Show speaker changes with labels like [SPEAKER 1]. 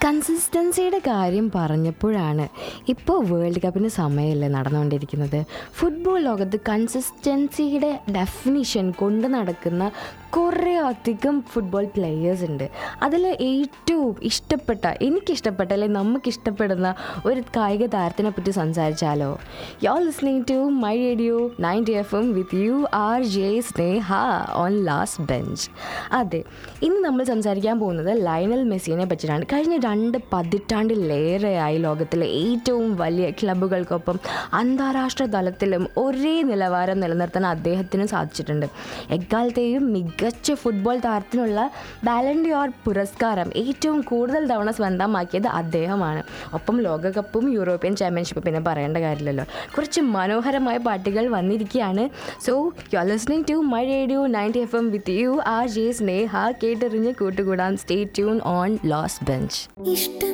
[SPEAKER 1] കൺസിസ്റ്റൻസിയുടെ കാര്യം പറഞ്ഞപ്പോഴാണ് ഇപ്പോൾ വേൾഡ് കപ്പിന് സമയമല്ലേ നടന്നുകൊണ്ടിരിക്കുന്നത് ഫുട്ബോൾ ലോകത്ത് കൺസിസ്റ്റൻസിയുടെ ഡെഫിനിഷൻ കൊണ്ട് നടക്കുന്ന കുറേ അധികം ഫുട്ബോൾ പ്ലെയേഴ്സ് ഉണ്ട് അതിൽ ഏറ്റവും ഇഷ്ടപ്പെട്ട എനിക്കിഷ്ടപ്പെട്ട അല്ലെങ്കിൽ നമുക്കിഷ്ടപ്പെടുന്ന ഒരു കായിക താരത്തിനെ പറ്റി സംസാരിച്ചാലോ you are listening to my radio ninety F M with you R J Sneha on last bench അതെ ഇന്ന് നമ്മൾ സംസാരിക്കാൻ പോകുന്നത് ലയണൽ മെസ്സിനെ പറ്റിയിട്ടാണ് കഴിഞ്ഞ രണ്ട് പതിറ്റാണ്ടിലേറെയായി ലോകത്തിലെ ഏറ്റവും വലിയ ക്ലബ്ബുകൾക്കൊപ്പം അന്താരാഷ്ട്ര തലത്തിലും ഒരേ നിലവാരം നിലനിർത്താൻ അദ്ദേഹത്തിന് സാധിച്ചിട്ടുണ്ട് എക്കാലത്തെയും മികച്ച ഫുട്ബോൾ താരത്തിനുള്ള ബാലൻഡിയോർ പുരസ്കാരം ഏറ്റവും കൂടുതൽ തവണ സ്വന്തമാക്കിയത് അദ്ദേഹമാണ് ഒപ്പം ലോകകപ്പും യൂറോപ്യൻ ചാമ്പ്യൻഷിപ്പും പിന്നെ പറയേണ്ട കാര്യമില്ലല്ലോ കുറച്ച് മനോഹരമായ പാട്ടുകൾ വന്നിരിക്കുകയാണ് so you are listening to my radio ninety F M with you R J Sneha കേട്ടെറിഞ്ഞ് കൂട്ടുകൂടാൻ stay tune on last bench
[SPEAKER 2] ഇഷ്ടം